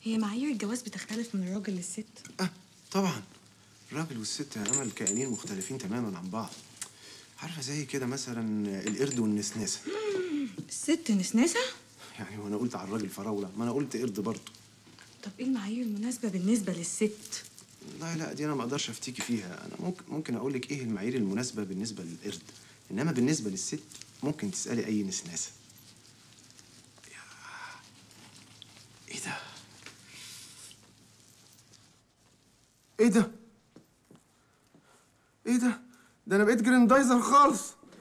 هي معايير الجواز بتختلف من الراجل للست اه طبعا الراجل والست يا امل كائنين مختلفين تماما عن بعض عارفه زي كده مثلا القرد والنسناسه الست نسناسه يعني وانا قلت على الراجل فراوله ما انا قلت قرد برضه طب ايه المعايير المناسبه بالنسبه للست لا لا دي انا ما اقدرش افتيكي فيها انا ممكن ممكن اقول لك ايه المعايير المناسبه بالنسبه للقرد انما بالنسبه للست ممكن تسالي اي نسناسه يا- ايه ده ايه ده ايه ده ده انا بقيت جريندايزر خالص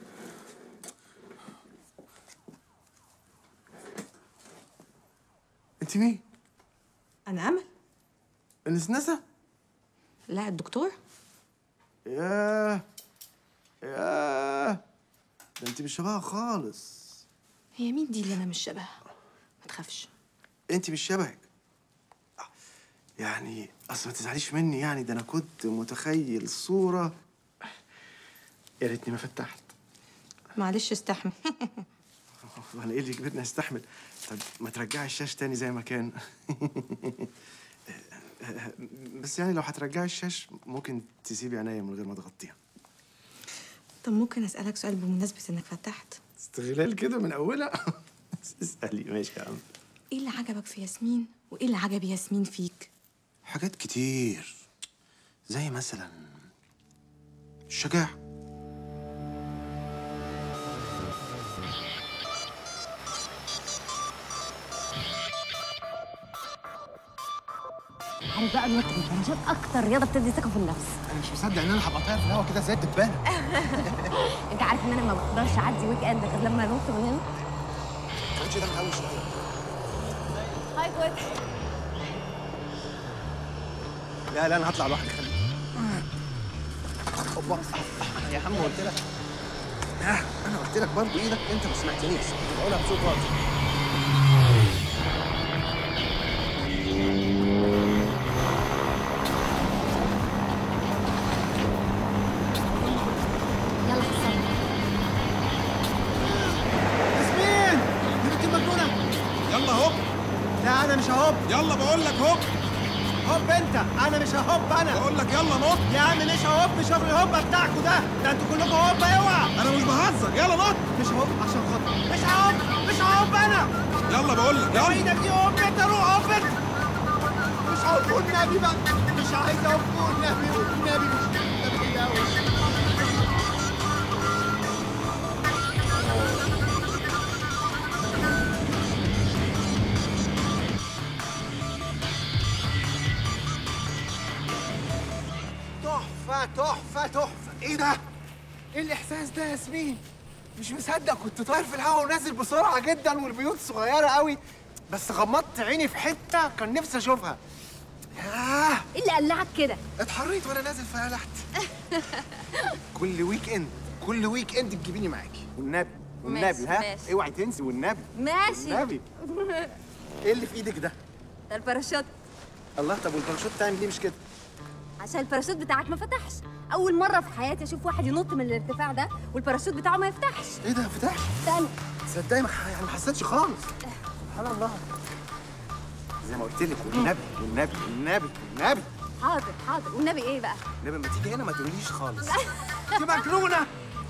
انت مين انا امل النسناسه لا الدكتور ياه ياه ده انت مش شبهها خالص هي مين دي اللي انا مش شبهها ما تخافش انت مش شبهك يعني اصل ما تزعليش مني يعني ده انا كنت متخيل صوره يا ريتني ما فتحت معلش استحمل وانا ايه اللي يجبرني استحمل طب ما ترجعي الشاش تاني زي ما كان بس يعني لو هترجعي الشاش ممكن تسيبي عينيا من غير ما تغطيها طب ممكن اسالك سؤال بمناسبه انك فتحت استغلال كده من اولها اسالي ماشي يا عم ايه اللي عجبك في ياسمين وايه اللي عجب ياسمين فيك حاجات كتير زي مثلا الشجاعة عارف بقى الوقت البنجات اكتر رياضه بتدي ثقه في النفس انا مش مصدق ان انا هبقى طاير في الهوا كده زي الدبانه انت عارف ان انا ما بقدرش اعدي ويك اند غير لما انط من هنا الكوتش ده مقوي شويه هاي كوتش لا لا انا هطلع لوحدي خليك اوبا يا عم قلت لك آه، انا قلت لك برضه ايدك انت ما سمعتنيش كنت بقولها بصوت واطي يلا حصل ياسمين دي بنت المجنونه يلا هوب لا انا مش ههوب يلا بقول لك هوب هوب انت انا مش ههوب انا بقول لك يلا نط يا عم مش ههوب شغل الهوبه بتاعكوا ده ده انتوا كلكم هوبه اوعى انا مش بهزر يلا نط مش ههوب عشان خاطر مش ههوب مش ههوب انا يلا بقول لك يا يلا ايدك دي هوب انت روح هوب انت مش ههوب والنبي بقى مش عايز اهوب والنبي والنبي مش النبي قوي تحفة تحفة تحفة ايه ده؟ ايه الاحساس ده يا ياسمين؟ مش مصدق كنت طاير في الهواء ونازل بسرعة جدا والبيوت صغيرة قوي بس غمضت عيني في حتة كان نفسي اشوفها ياه ايه اللي قلعك كده اتحريت وانا نازل فقلعت كل ويك اند كل ويك اند تجيبيني معاكي والنبي والنبي ماشي، ها ماشي. اوعي تنسي والنبي ماشي والنبي ايه اللي في ايدك ده؟ ده الباراشوت الله طب والباراشوت تعمل ليه مش كده؟ عشان الباراشوت بتاعك ما فتحش اول مره في حياتي اشوف واحد ينط من الارتفاع ده والباراشوت بتاعه ما يفتحش ايه ده فتح؟ استنى تصدقي ما ح- يعني ما حسيتش خالص سبحان الله زي ما قلت لك والنبي والنبي والنبي والنبي حاضر حاضر والنبي ايه بقى النبي لما تيجي هنا ما تقوليش خالص دي مجنونه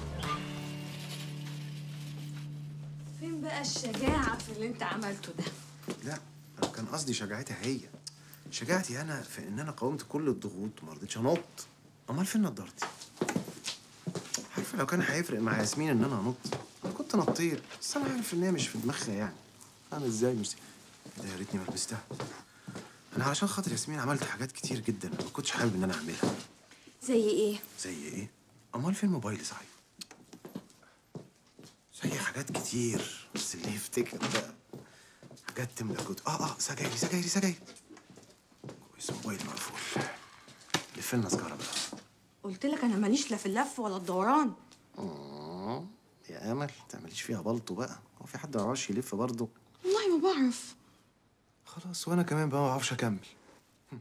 فين بقى الشجاعه في اللي انت عملته ده لا انا كان قصدي شجاعتها هي شجاعتي انا في ان انا قاومت كل الضغوط وما رضيتش انط امال فين نضارتي عارفه لو كان هيفرق مع ياسمين ان انا انط انا كنت نطيت بس انا عارف ان هي مش في دماغها يعني انا ازاي مش ده يا ريتني ما لبستها انا علشان خاطر ياسمين عملت حاجات كتير جدا ما كنتش حابب ان انا اعملها زي ايه زي ايه امال فين موبايلي صحيح زي حاجات كتير بس اللي يفتكر بقى حاجات تملى كنت اه اه سجايري سجايري سجايري كويس موبايلي مقفول لف لنا سجاره بقى قلت لك انا ماليش لا في اللف ولا الدوران آه، يا امل تعمليش فيها بلطو بقى هو في حد ما يعرفش يلف برضه والله ما بعرف خلاص وانا كمان بقى ما اعرفش اكمل هم.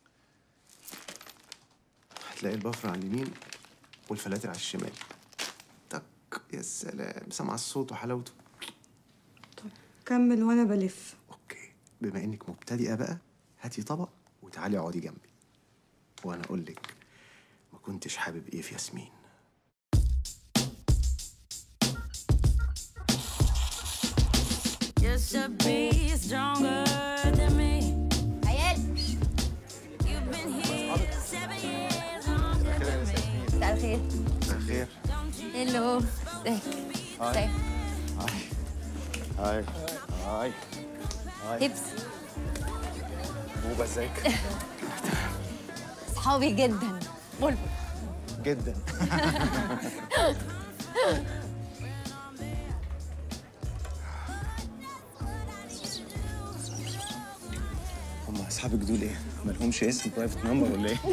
هتلاقي البفر على اليمين والفلاتر على الشمال تك يا سلام سمع الصوت وحلاوته طب كمل وانا بلف اوكي بما انك مبتدئه بقى هاتي طبق وتعالي اقعدي جنبي وانا اقول لك ما كنتش حابب ايه في ياسمين You should be stronger than me. عيال You've been here seven years longer than me. مساء الخير خير هلو ازيك ازيك هاي هاي هبس بوبا ازيك صحابي جدا بلبل جدا هم اصحابك دول ايه؟ مالهمش اسم برايفت نمبر ولا ايه؟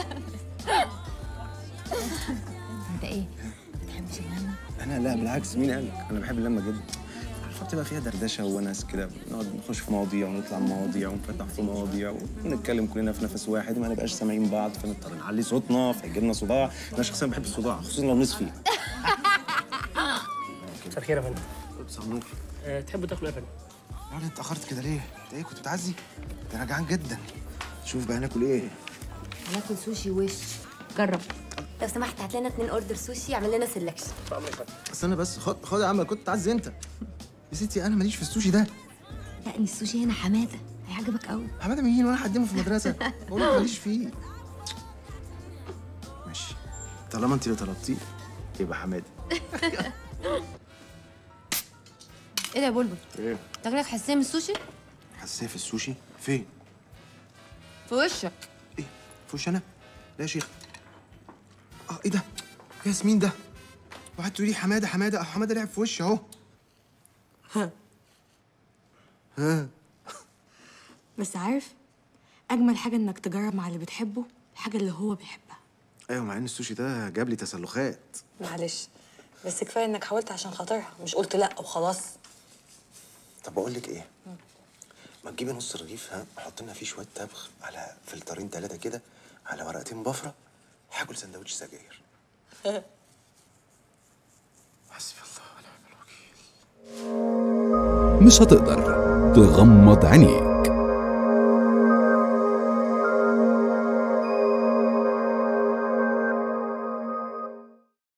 انت ايه؟ بتحبش اللمه؟ انا لا بالعكس مين قالك؟ انا بحب اللمه جدا عارفه بتبقى فيها دردشه وناس كده نقعد نخش في مواضيع ونطلع من مواضيع ونفتح في مواضيع ونتكلم كلنا في نفس واحد ما نبقاش سامعين بعض فنضطر نعلي صوتنا فيجي لنا صداع انا شخصيا بحب الصداع خصوصا لو نصفي مساء الخير يا فندم مساء النور أه تحبوا تاكلوا ايه يا فندم؟ يعني انت اتاخرت كده ليه؟ انت ايه كنت بتعزي؟ ده انا جعان جدا شوف بقى ناكل ايه؟ هناكل سوشي وش جرب لو سمحت هات لنا اتنين اوردر سوشي اعمل لنا سelection استنى بس خد خد يا عم كنت تعزي انت يا ستي انا ماليش في السوشي ده لا ان السوشي هنا حماده هيعجبك قوي حماده مين وانا هقدمه في المدرسه بقول لك ماليش فيه ماشي طالما انت اللي طلبتيه يبقى حماده ايه ده يا بلبل؟ ايه تاكلك حساسيه من السوشي؟ حساسيه في السوشي فين في وشك ايه في وش انا لا يا شيخ اه ايه ده ياسمين ده وقعدت تقولي حماده حماده اه حماده لعب في وشي اهو بس عارف اجمل حاجه انك تجرب مع اللي بتحبه الحاجه اللي هو بيحبها ايوه مع ان السوشي ده جاب لي تسلخات معلش بس كفايه انك حاولت عشان خاطرها مش قلت لا وخلاص طب بقول لك ايه ما تجيبي نص رغيف ها حط لنا فيه شويه تبغ على فلترين ثلاثه كده على ورقتين بفره هاكل سندوتش سجاير حسبي الله ونعم الوكيل مش هتقدر تغمض عينيك